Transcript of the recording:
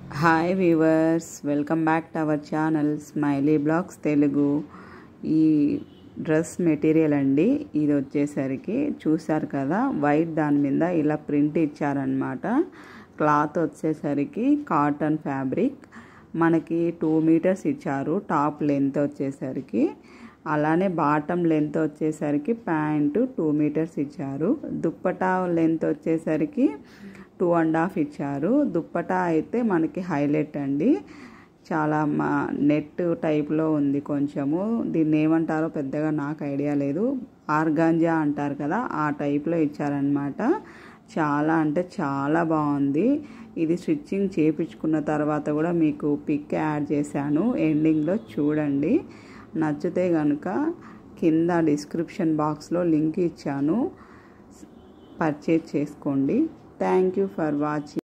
hi viewers welcome back to our channel smiley blogs Telugu ఈ dress material అండి ఇది వచ్చేసరికి చూసారు కదా వైట్ దాని మీద ఇలా ప్రింట్ ఇచ్చారనమాట క్లాత్ వచ్చేసరికి కాటన్ ఫ్యాబ్రిక్ మనకి టూ మీటర్స్ ఇచ్చారు టాప్ లెంత్ వచ్చేసరికి అలానే బాటమ్ లెంత్ వచ్చేసరికి ప్యాంటు టూ మీటర్స్ ఇచ్చారు దుప్పటా లెంత్ వచ్చేసరికి టూ అండ్ హాఫ్ ఇచ్చారు దుప్పటా అయితే మనకి హైలైట్ అండి చాలా మా నెట్ టైప్లో ఉంది కొంచెము దీన్ని ఏమంటారో పెద్దగా నాకు ఐడియా లేదు ఆర్గాంజా అంటారు కదా ఆ టైప్లో ఇచ్చారనమాట చాలా అంటే చాలా బాగుంది ఇది స్టిచ్చింగ్ చేపించుకున్న తర్వాత కూడా మీకు పిక్ యాడ్ చేశాను ఎండింగ్లో చూడండి నచ్చితే కనుక కింద డిస్క్రిప్షన్ బాక్స్లో లింక్ ఇచ్చాను పర్చేజ్ చేసుకోండి థ్యాంక్ యూ ఫర్ వాచింగ్